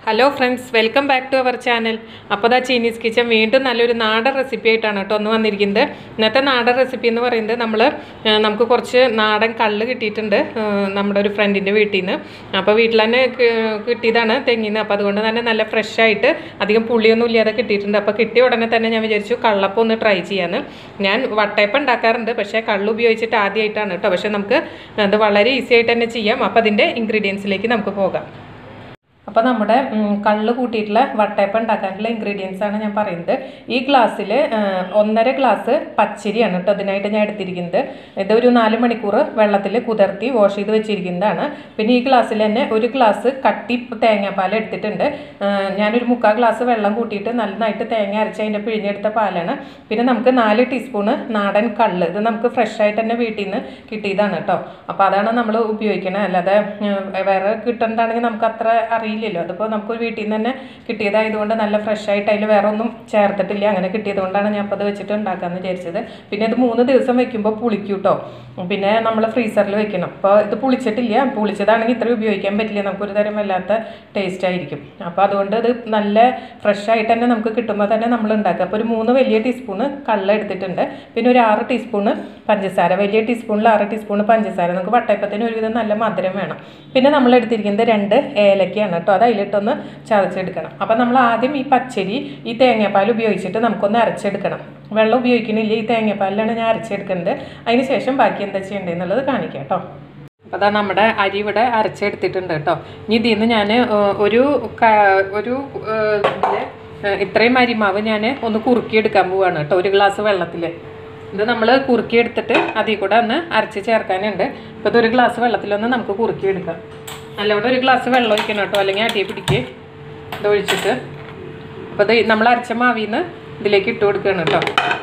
hello friends welcome back to our channel അപ്പോൾ ദാ Chinese kitchen വീണ്ടും നല്ലൊരു നാടൻ റെസിപ്പി ആയിട്ടാണ് കേട്ടോ ഒന്ന് വന്നിരിക്കുന്നത് ഇന്നത്തെ നാടൻ റെസിപ്പി എന്ന് പറയുന്നത് നമ്മൾ നമുക്ക് കുറച്ച് നാടൻ കള്ള് കിട്ടിയിട്ടുണ്ട് ആ, നമ്മുടെ ഒരു ഫ്രണ്ടിൻ്റെ വീട്ടിൽ നിന്ന് അപ്പോൾ വീട്ടിൽ തന്നെ കി- കിട്ടിയതാണ് തെങ്ങിൽ നിന്ന് അപ്പോൾ അതുകൊണ്ട് തന്നെ നല്ല ഫ്രഷ് ആയിട്ട് അധികം പുളിയൊന്നും ഇല്ലാതെ കിട്ടിയിട്ടുണ്ട് അപ്പോൾ കിട്ടിയ ഉടനെ തന്നെ ഞാൻ വിചാരിച്ചു കള്ളപ്പം ഒന്ന് ട്രൈ ചെയ്യാന്ന് ഞാൻ വട്ടയപ്പം ഉണ്ടാക്കാറുണ്ട് പക്ഷേ കള്ള് ഉപയോഗിച്ചിട്ട് ആദ്യമായിട്ടാണ് കേട്ടോ പക്ഷേ നമുക്ക് അത് വളരെ ഈസി ആയിട്ട് തന്നെ ചെയ്യാം അപ്പോൾ അതിൻ്റെ ഇൻഗ്രീഡിയൻസിലേക്ക് നമുക്ക് പോകാം അപ്പോൾ നമ്മുടെ ഉം, കള്ള് കൂട്ടിയിട്ടുള്ള വട്ടയപ്പം ഉണ്ടാക്കാനുള്ള ഇൻഗ്രീഡിയൻസ് ആണ് ഞാൻ പറയുന്നത് ഈ ഗ്ലാസ്സിൽ ഒന്നര ഗ്ലാസ് പച്ചരിയാണ് കേട്ടോ അതിനായിട്ട് ഞാൻ എടുത്തിരിക്കുന്നത് ഇതൊരു നാല് മണിക്കൂർ വെള്ളത്തിൽ കുതിർത്തി വാഷ് ചെയ്ത് വെച്ചിരിക്കുന്നതാണ് പിന്നെ ഈ ഗ്ലാസ്സിൽ തന്നെ ഒരു ഗ്ലാസ് കട്ടി തേങ്ങാപ്പാൽ എടുത്തിട്ടുണ്ട് ആ, ഞാനൊരു മുക്കാൽ ഗ്ലാസ് വെള്ളം കൂട്ടിയിട്ട് നന്നായിട്ട് തേങ്ങ അരച്ച് അതിൻ്റെ പിഴിഞ്ഞെടുത്ത പാലാണ് പിന്നെ നമുക്ക് നാല് ടീസ്പൂണ് നാടൻ കള്ള് ഇത് നമുക്ക് ഫ്രഷ് ആയിട്ട് തന്നെ വീട്ടിൽ നിന്ന് കിട്ടിയതാണ് കേട്ടോ അപ്പോൾ അതാണ് നമ്മൾ ഉപയോഗിക്കണത് അല്ലാതെ ഉം, വേറെ കിട്ടുന്നതാണെങ്കിൽ നമുക്ക് അത്ര അറിയില്ലല്ലോ അതിപ്പോൾ നമുക്ക് വീട്ടിൽ നിന്ന് തന്നെ കിട്ടിയതായതുകൊണ്ട് നല്ല ഫ്രഷ് ആയിട്ട് അതിൽ വേറെ ഒന്നും ചേർത്തിട്ടില്ല അങ്ങനെ കിട്ടിയതുകൊണ്ടാണ് ഞാൻ അപ്പോൾ അത് വെച്ചിട്ട് ഉണ്ടാക്കാമെന്ന് വിചാരിച്ചത് പിന്നെ ഇത് മൂന്ന് ദിവസം വെക്കുമ്പോൾ പുളിക്കും കേട്ടോ പിന്നെ നമ്മൾ ഫ്രീസറിൽ വെക്കണം അപ്പോൾ ഇത് പുളിച്ചിട്ടില്ല പുളിച്ചതാണെങ്കിൽ ഇത്ര ഉപയോഗിക്കാൻ പറ്റില്ല നമുക്കൊരു തരം വല്ലാത്ത ടേസ്റ്റ് ആയിരിക്കും അപ്പോൾ അതുകൊണ്ട് ഇത് നല്ല ഫ്രഷ് ആയിട്ട് തന്നെ നമുക്ക് കിട്ടുമ്പോൾ തന്നെ നമ്മൾ ഉണ്ടാക്കുക അപ്പോൾ ഒരു മൂന്ന് വലിയ ടീസ്പൂണ് കള്ള എടുത്തിട്ടുണ്ട് പിന്നെ ഒരു ആറ് ടീസ്പൂണ് പഞ്ചസാര വലിയ ടീസ്പൂണിൽ ആറ് ടീസ്പൂണ് പഞ്ചസാര നമുക്ക് വട്ടയപ്പത്തിന് ഒരുവിധം നല്ല മധുരം വേണം പിന്നെ നമ്മൾ എടുത്തിരിക്കുന്നത് രണ്ട് ഏലക്കയാണ് കേട്ടോ അത് അതിലിട്ടൊന്ന് ചതച്ചെടുക്കണം അപ്പോൾ നമ്മൾ ആദ്യം ഈ പച്ചരി ഈ തേങ്ങാപ്പാൽ ഉപയോഗിച്ചിട്ട് നമുക്കൊന്ന് അരച്ചെടുക്കണം വെള്ളം ഉപയോഗിക്കണില്ല ഈ തേങ്ങാപ്പാലിലാണ് ഞാൻ അരച്ചെടുക്കുന്നത് അതിന് ശേഷം ബാക്കി എന്താ ചെയ്യേണ്ടതെന്നുള്ളത് കാണിക്കാം കേട്ടോ അപ്പോൾ അതാ നമ്മുടെ അരി ഇവിടെ അരച്ചെടുത്തിട്ടുണ്ട് കേട്ടോ ഇനി ഇതിൽ നിന്ന് ഞാൻ ഒരു ക- ഒരു ഇതിൽ ഇത്രയും അരിമാവ് ഞാൻ ഒന്ന് കുറുക്കിയെടുക്കാൻ പോവാണ് കേട്ടോ ഒരു ഗ്ലാസ് വെള്ളത്തിൽ ഇത് നമ്മൾ കുറുക്കിയെടുത്തിട്ട് അതിൽ കൂടെ ഒന്ന് അരച്ച് ചേർക്കാനുണ്ട് അപ്പോൾ ഇതൊരു ഗ്ലാസ് വെള്ളത്തിലൊന്ന് നമുക്ക് കുറുക്കിയെടുക്കാം നല്ലവിടെ ഒരു ഗ്ലാസ് വെള്ളം ഒഴിക്കണം കേട്ടോ അല്ലെങ്കിൽ അടിയെ പിടിക്ക് ഇത് ഒഴിച്ചിട്ട് അപ്പോൾ ഇത് നമ്മൾ അരച്ച മാവിൽ നിന്ന് ഇതിലേക്ക് ഇട്ട് കൊടുക്കുകയാണ് കേട്ടോ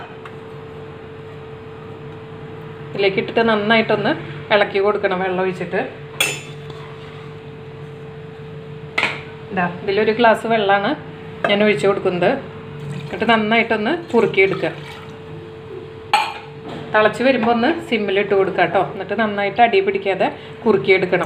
ഇതിലേക്ക് ഇട്ടിട്ട് നന്നായിട്ടൊന്ന് ഇളക്കി കൊടുക്കണം വെള്ളം ഒഴിച്ചിട്ട് ഇതാ ഇതിലൊരു ഗ്ലാസ് വെള്ളമാണ് ഞാൻ ഒഴിച്ചു കൊടുക്കുന്നത് എന്നിട്ട് നന്നായിട്ടൊന്ന് കുറുക്കിയെടുക്കുക തിളച്ച് വരുമ്പോൾ ഒന്ന് സിമ്മിലിട്ട് കൊടുക്കുക കേട്ടോ എന്നിട്ട് നന്നായിട്ട് അടി പിടിക്കാതെ കുറുക്കിയെടുക്കണം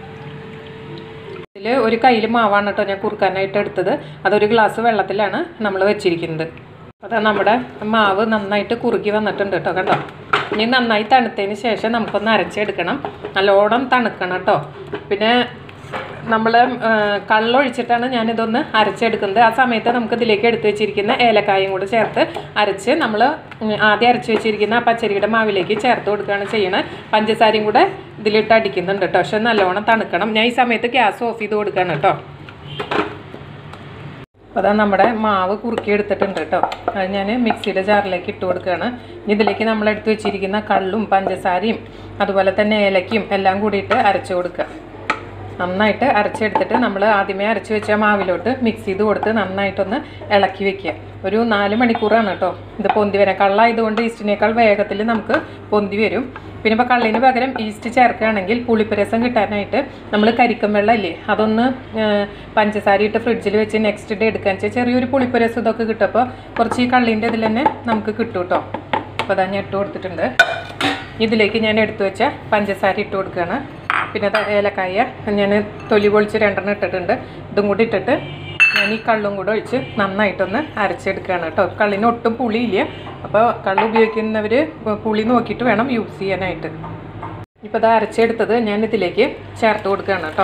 ഇതിൽ ഒരു കയ്യിൽ മാവാണ് കേട്ടോ ഞാൻ കുറുക്കാനായിട്ട് എടുത്തത് അതൊരു ഗ്ലാസ് വെള്ളത്തിലാണ് നമ്മൾ വെച്ചിരിക്കുന്നത് അത് നമ്മുടെ മാവ് നന്നായിട്ട് കുറുക്കി വന്നിട്ടുണ്ട് കേട്ടോ കണ്ടോ ഇനി നന്നായി തണുത്തതിന് ശേഷം നമുക്കൊന്ന് അരച്ചെടുക്കണം നല്ലോണം തണുക്കണം കേട്ടോ പിന്നെ നമ്മൾ കള്ളൊഴിച്ചിട്ടാണ് ഞാനിതൊന്ന് അരച്ചെടുക്കുന്നത് ആ സമയത്ത് നമുക്ക് ഇതിലേക്ക് എടുത്തു വെച്ചിരിക്കുന്ന ഏലക്കായും കൂടെ ചേർത്ത് അരച്ച് നമ്മൾ ആദ്യം അരച്ച് വെച്ചിരിക്കുന്ന ആ പച്ചരിയുടെ മാവിലേക്ക് ചേർത്ത് കൊടുക്കുകയാണ് ചെയ്യണത് പഞ്ചസാരയും കൂടെ ഇതിലിട്ട് അടിക്കുന്നുണ്ട് കേട്ടോ പക്ഷെ നല്ലോണം തണുക്കണം ഞാൻ ഈ സമയത്ത് ഗ്യാസ് ഓഫ് ചെയ്ത് കൊടുക്കുകയാണ് കേട്ടോ അപ്പോൾ അതാ നമ്മുടെ മാവ് കുറുക്കി എടുത്തിട്ടുണ്ട് കേട്ടോ അത് ഞാൻ മിക്സിയുടെ ജാറിലേക്ക് ഇട്ട് കൊടുക്കുകയാണ് ഇനി ഇതിലേക്ക് നമ്മൾ എടുത്ത് വെച്ചിരിക്കുന്ന കള്ളും പഞ്ചസാരയും അതുപോലെ തന്നെ ഏലക്കയും എല്ലാം കൂടിയിട്ട് അരച്ച് കൊടുക്കുക നന്നായിട്ട് അരച്ചെടുത്തിട്ട് നമ്മൾ ആദ്യമേ അരച്ച് വെച്ച മാവിലോട്ട് മിക്സ് ചെയ്ത് കൊടുത്ത് നന്നായിട്ടൊന്ന് ഇളക്കി വെക്കുക ഒരു നാല് മണിക്കൂറാണ് കേട്ടോ ഇത് പൊന്തി വരാൻ കള്ളായതുകൊണ്ട് ഈസ്റ്റിനേക്കാൾ വേഗത്തിൽ നമുക്ക് പൊന്തി വരും പിന്നെ ഇപ്പോൾ കള്ളിന് പകരം ഈസ്റ്റ് ചേർക്കുകയാണെങ്കിൽ പുളിപ്പരസം കിട്ടാനായിട്ട് നമ്മൾ കരിക്കം വെള്ളം ഇല്ലേ അതൊന്ന് ആ, പഞ്ചസാര ഇട്ട് ഫ്രിഡ്ജിൽ വെച്ച് നെക്സ്റ്റ് ഡേ എടുക്കാൻ വെച്ചാൽ ചെറിയൊരു പുളിപ്പരസം ഇതൊക്കെ കിട്ടും അപ്പോൾ കുറച്ച് ഈ കള്ളിൻ്റെ ഇതിൽ തന്നെ നമുക്ക് കിട്ടും കേട്ടോ അപ്പോൾ അതാ ഞാൻ ഇട്ട് കൊടുത്തിട്ടുണ്ട് ഇതിലേക്ക് ഞാൻ എടുത്തു വെച്ച പഞ്ചസാര ഇട്ട് കൊടുക്കുകയാണ് പിന്നെ ദാ ഏലക്കായ ഞാൻ തൊലി പൊളിച്ച് രണ്ടെണ്ണം ഇട്ടിട്ടുണ്ട് ഇതും കൂടി ഇട്ടിട്ട് ഞാൻ ഈ കള്ളും കൂടെ ഒഴിച്ച് നന്നായിട്ടൊന്ന് അരച്ചെടുക്കുകയാണ് കേട്ടോ കള്ളിന് ഒട്ടും പുളിയില്ല അപ്പോൾ കള്ള് ഉപയോഗിക്കുന്നവർ പുളി നോക്കിയിട്ട് വേണം യൂസ് ചെയ്യാനായിട്ട് ഇപ്പോൾ ഇത് അരച്ചെടുത്തത് ഞാൻ ഇതിലേക്ക് ചേർത്ത് കൊടുക്കുകയാണ് കേട്ടോ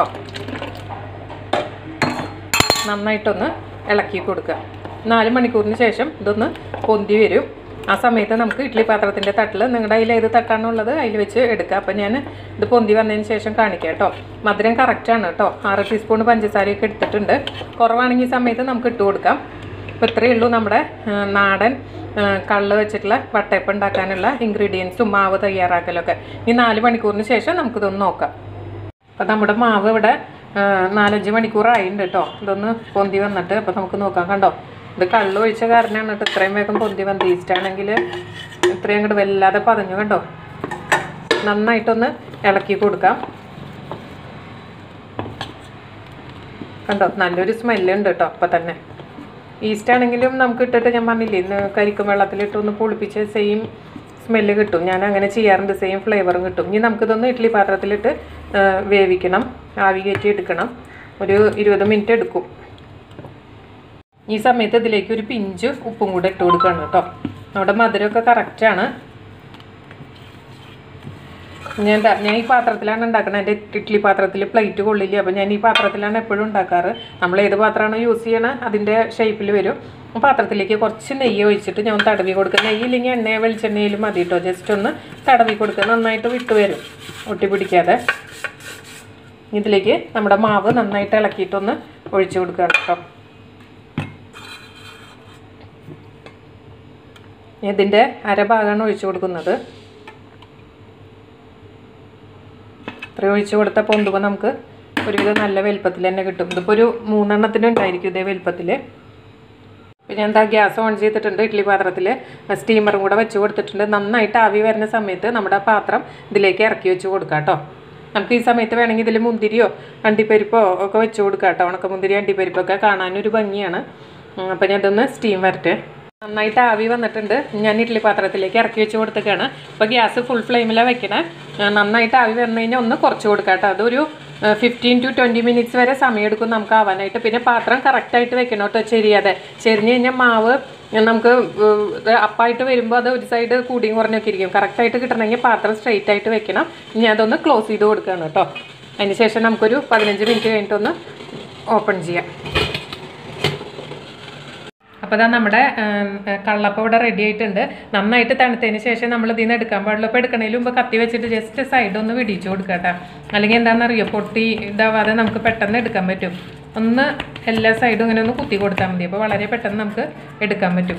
നന്നായിട്ടൊന്ന് ഇളക്കി കൊടുക്കുക നാല് മണിക്കൂറിന് ശേഷം ഇതൊന്ന് പൊന്തി വരും ആ സമയത്ത് നമുക്ക് ഇഡ്ഡലി പാത്രത്തിൻ്റെ തട്ടിൽ നിങ്ങളുടെ കയ്യിൽ ഏത് തട്ടാണുള്ളത് അതിൽ വെച്ച് എടുക്കുക അപ്പം ഞാൻ ഇത് പൊന്തി വന്നതിന് ശേഷം കാണിക്കാം കേട്ടോ മധുരം കറക്റ്റാണ് കേട്ടോ ആറ് ടീസ്പൂൺ പഞ്ചസാരയൊക്കെ എടുത്തിട്ടുണ്ട് കുറവാണെങ്കിൽ ഈ സമയത്ത് നമുക്ക് ഇട്ട് കൊടുക്കാം അപ്പോൾ ഇത്രയേ ഉള്ളൂ നമ്മുടെ ആ, നാടൻ ആ, കള്ള് വെച്ചിട്ടുള്ള വട്ടയപ്പം ഉണ്ടാക്കാനുള്ള ഇൻഗ്രീഡിയൻസും മാവ് തയ്യാറാക്കലൊക്കെ ഈ നാല് മണിക്കൂറിന് ശേഷം നമുക്കിതൊന്ന് നോക്കാം അപ്പം നമ്മുടെ മാവ് ഇവിടെ ആ, നാലഞ്ച് മണിക്കൂറായിട്ടുണ്ട് കേട്ടോ ഇതൊന്ന് പൊന്തി വന്നിട്ട് അപ്പോൾ നമുക്ക് നോക്കാം കണ്ടോ ഇത് കള്ള് ഒഴിച്ച കാരണമാണ് കേട്ടോ ഇത്രയും വേഗം പൊന്തി വന്നത് ഈസ്റ്റ് ആണെങ്കിൽ ഇത്രയും അങ്ങോട്ട് വല്ലാതെ പതഞ്ഞു കണ്ടോ നന്നായിട്ടൊന്ന് ഇളക്കി കൊടുക്കാം കണ്ടോ നല്ലൊരു സ്മെല്ലുണ്ട് കേട്ടോ അപ്പം തന്നെ ഈസ്റ്റ് ആണെങ്കിലും നമുക്ക് ഇട്ടിട്ട് ഞാൻ പറഞ്ഞില്ലേ ഇന്ന് കരിക്കും വെള്ളത്തിലിട്ട് ഒന്ന് പുളിപ്പിച്ച് സെയിം സ്മെല്ല് കിട്ടും ഞാൻ അങ്ങനെ ചെയ്യാറുണ്ട് സെയിം ഫ്ലേവറും കിട്ടും ഇനി നമുക്കിതൊന്ന് ഇഡ്ഡലി പാത്രത്തിലിട്ട് ആ, വേവിക്കണം ആവി കയറ്റി എടുക്കണം ഒരു ഇരുപത് മിനിറ്റ് എടുക്കും ഈ സമയത്ത് ഇതിലേക്ക് ഒരു പിഞ്ച് ഉപ്പും കൂടെ ഇട്ട് കൊടുക്കുകയാണ് കേട്ടോ നമ്മുടെ മധുരമൊക്കെ കറക്റ്റാണ് ഞാൻ ദാ- ഞാൻ ഈ പാത്രത്തിലാണ് ഉണ്ടാക്കുന്നത് എൻ്റെ ഇഡ്ഡലി പാത്രത്തിൽ പ്ലേറ്റ് കൊള്ളില്ല അപ്പോൾ ഞാൻ ഈ പാത്രത്തിലാണ് എപ്പോഴും ഉണ്ടാക്കാറ് നമ്മൾ ഏത് പാത്രമാണോ യൂസ് ചെയ്യണത് അതിൻ്റെ ഷേപ്പിൽ വരും ആ പാത്രത്തിലേക്ക് കുറച്ച് നെയ്യ് ഒഴിച്ചിട്ട് ഞാൻ ഒന്ന് തടവി കൊടുക്കുക നെയ്യ് ഇല്ലെങ്കിൽ എണ്ണയോ വെളിച്ചെണ്ണയിലും മതി കേട്ടോ ജസ്റ്റ് ഒന്ന് തടവി കൊടുക്കുക നന്നായിട്ട് വിട്ട് വരും ഒട്ടി പിടിക്കാതെ ഇതിലേക്ക് നമ്മുടെ മാവ് നന്നായിട്ട് ഇളക്കിയിട്ടൊന്ന് ഒഴിച്ചു കൊടുക്കുക കേട്ടോ ഇതിൻ്റെ അരഭാഗമാണ് ഒഴിച്ചു കൊടുക്കുന്നത് ഇത്ര ഒഴിച്ചു കൊടുത്ത പൊന്തുമ്പോൾ നമുക്ക് ഒരുവിധം നല്ല വലുപ്പത്തിൽ തന്നെ കിട്ടും ഇതിപ്പോൾ ഒരു മൂന്നെണ്ണത്തിന് ഉണ്ടായിരിക്കും ഇതേ വലുപ്പത്തിൽ പിന്നെ ഞാൻ എന്താ ഗ്യാസ് ഓൺ ചെയ്തിട്ടുണ്ട് ഇഡ്ഡലി പാത്രത്തിൽ സ്റ്റീമറും കൂടെ വെച്ച് കൊടുത്തിട്ടുണ്ട് നന്നായിട്ട് ആവി വരുന്ന സമയത്ത് നമ്മുടെ പാത്രം ഇതിലേക്ക് ഇറക്കി വെച്ച് കൊടുക്കാം കേട്ടോ നമുക്ക് ഈ സമയത്ത് വേണമെങ്കിൽ ഇതിൽ മുന്തിരിയോ അണ്ടിപ്പരിപ്പോ ഒക്കെ വെച്ച് കൊടുക്കാം കേട്ടോ ഉണക്കമുന്തിരി അണ്ടിപ്പരിപ്പൊക്കെ കാണാനൊരു ഭംഗിയാണ് അപ്പം ഞാൻ ഇതൊന്ന് സ്റ്റീം വരട്ടെ നന്നായിട്ട് ആവി വന്നിട്ടുണ്ട് ഞാൻ ഇഡ്ഡലി പാത്രത്തിലേക്ക് ഇറക്കി വെച്ച് കൊടുത്തേക്കാണ് അപ്പോൾ ഗ്യാസ് ഫുൾ ഫ്ലെയിമിലാണ് വെക്കണേ ആ, നന്നായിട്ട് ആവി വന്നു കഴിഞ്ഞാൽ ഒന്ന് കുറച്ച് കൊടുക്കാം കേട്ടോ അതൊരു ഫിഫ്റ്റീൻ ടു ട്വൻറ്റി മിനിറ്റ്സ് വരെ സമയമെടുക്കും നമുക്ക് ആവാനായിട്ട് പിന്നെ പാത്രം കറക്റ്റായിട്ട് വെക്കണം കേട്ടോ ചെരിയാതെ ചെരിഞ്ഞ് കഴിഞ്ഞാൽ മാവ് നമുക്ക് ഉം, ഇത് അപ്പായിട്ട് വരുമ്പോൾ അത് ഒരു സൈഡ് കൂടിയും കുറഞ്ഞൊക്കെ ഇരിക്കും കറക്റ്റായിട്ട് കിട്ടണമെങ്കിൽ പാത്രം സ്ട്രെയിറ്റ് ആയിട്ട് വെക്കണം ഇനി അതൊന്ന് ക്ലോസ് ചെയ്ത് കൊടുക്കുകയാണ് കേട്ടോ അതിന് ശേഷം നമുക്കൊരു പതിനഞ്ച് മിനിറ്റ് കഴിഞ്ഞിട്ടൊന്ന് ഓപ്പൺ ചെയ്യാം അപ്പോൾ ഇതാ നമ്മുടെ ഉം, കള്ളപ്പം ഇവിടെ റെഡി ആയിട്ടുണ്ട് നന്നായിട്ട് തണുത്തതിന് ശേഷം നമ്മൾ ഇതിൽ നിന്ന് എടുക്കാൻ പാടുള്ളൂ അപ്പോൾ എടുക്കണതിന് മുമ്പ് കത്തി വെച്ചിട്ട് ജസ്റ്റ് സൈഡ് ഒന്ന് വിടിച്ചു കൊടുക്കുക കേട്ടോ അല്ലെങ്കിൽ എന്താണെന്നറിയോ പൊട്ടി ഇതാവാതെ നമുക്ക് പെട്ടെന്ന് എടുക്കാൻ പറ്റും ഒന്ന് എല്ലാ സൈഡും ഇങ്ങനെ ഒന്ന് കുത്തി കൊടുത്താൽ മതി അപ്പോൾ വളരെ പെട്ടെന്ന് നമുക്ക് എടുക്കാൻ പറ്റും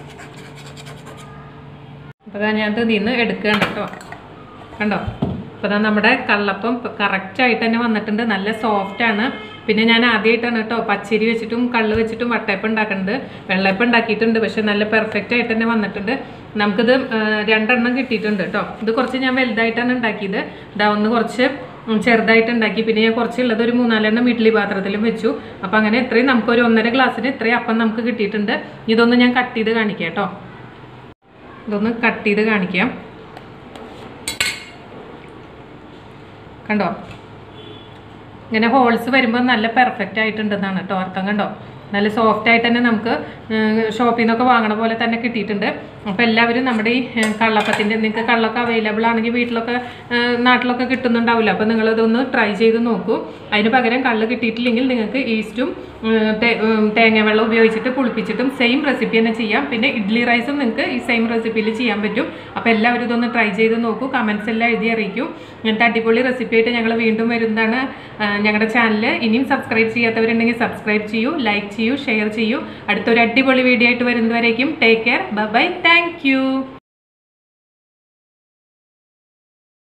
അപ്പോൾ ഇതാ ഞാൻ ഇതിൽ നിന്ന് എടുക്കുകയാണ് കേട്ടോ കണ്ടോ അപ്പോൾ ഇതാ നമ്മുടെ കള്ളപ്പം കറക്റ്റായിട്ട് തന്നെ വന്നിട്ടുണ്ട് നല്ല സോഫ്റ്റ് ആണ് പിന്നെ ഞാൻ ആദ്യമായിട്ടാണ് കേട്ടോ പച്ചരി വെച്ചിട്ടും കള്ള് വെച്ചിട്ടും വട്ടയപ്പം ഉണ്ടാക്കുന്നത് വെള്ളയപ്പം ഉണ്ടാക്കിയിട്ടുണ്ട് പക്ഷെ നല്ല പെർഫെക്റ്റ് ആയിട്ട് തന്നെ വന്നിട്ടുണ്ട് നമുക്കിത് ആ, രണ്ടെണ്ണം കിട്ടിയിട്ടുണ്ട് കേട്ടോ ഇത് കുറച്ച് ഞാൻ വലുതായിട്ടാണ് ഉണ്ടാക്കിയത് ഇതാ ഒന്ന് കുറച്ച് ഉം, ചെറുതായിട്ട് ഉണ്ടാക്കി പിന്നെ ഞാൻ കുറച്ചുള്ളത് ഒരു മൂന്നാലെണ്ണം ഇഡ്ഡലി പാത്രത്തിലും വെച്ചു അപ്പോൾ അങ്ങനെ ഇത്രയും നമുക്കൊരു ഒന്നര ഗ്ലാസ്സിന് ഇത്രയും അപ്പം നമുക്ക് കിട്ടിയിട്ടുണ്ട് ഇതൊന്ന് ഞാൻ കട്ട് ചെയ്ത് കാണിക്കാം കേട്ടോ ഇതൊന്ന് കട്ട് ചെയ്ത് കാണിക്കാം കണ്ടോ ഇങ്ങനെ ഹോൾസ് വരുമ്പോൾ നല്ല പെർഫെക്റ്റ് ആയിട്ടുണ്ടെന്നാണ് കേട്ടോ അർത്ഥം കണ്ടോ നല്ല സോഫ്റ്റ് ആയിട്ട് തന്നെ നമുക്ക് ഷോപ്പിൽ നിന്നൊക്കെ വാങ്ങണ പോലെ തന്നെ കിട്ടിയിട്ടുണ്ട് അപ്പോൾ എല്ലാവരും നമ്മുടെ ഈ ഏഹ്, കള്ളപ്പത്തിൻ്റെ നിങ്ങൾക്ക് കള്ളൊക്കെ അവൈലബിൾ ആണെങ്കിൽ വീട്ടിലൊക്കെ ഏഹ്, നാട്ടിലൊക്കെ കിട്ടുന്നുണ്ടാവില്ല അപ്പോൾ നിങ്ങളിതൊന്ന് ട്രൈ ചെയ്ത് നോക്കൂ അതിന് പകരം കള്ള് കിട്ടിയിട്ടില്ലെങ്കിൽ നിങ്ങൾക്ക് ഈസ്റ്റും ഏഹ്, തേ- ഏഹ്, തേങ്ങാവെള്ളം ഉപയോഗിച്ചിട്ട് പുളിപ്പിച്ചിട്ടും സെയിം റെസിപ്പി തന്നെ ചെയ്യാം പിന്നെ ഇഡ്ഡലി റൈസും നിങ്ങൾക്ക് ഈ സെയിം റെസിപ്പിയിൽ ചെയ്യാൻ പറ്റും അപ്പോൾ എല്ലാവരും ഇതൊന്ന് ട്രൈ ചെയ്ത് നോക്കൂ കമൻസ് എല്ലാം എഴുതി അറിയിക്കും ഇങ്ങനത്തെ അടിപൊളി റെസിപ്പി ആയിട്ട് ഞങ്ങൾ വീണ്ടും വരുന്നതാണ് ആ, ഞങ്ങളുടെ ചാനൽ ഇനിയും സബ്സ്ക്രൈബ് ചെയ്യാത്തവരുണ്ടെങ്കിൽ സബ്സ്ക്രൈബ് ചെയ്യൂ ലൈക്ക് ചെയ്യൂ ഷെയർ ചെയ്യൂ അടുത്തൊരു അടിപൊളി വീഡിയോ ആയിട്ട് വരുന്നവരേക്കും take care bye thank U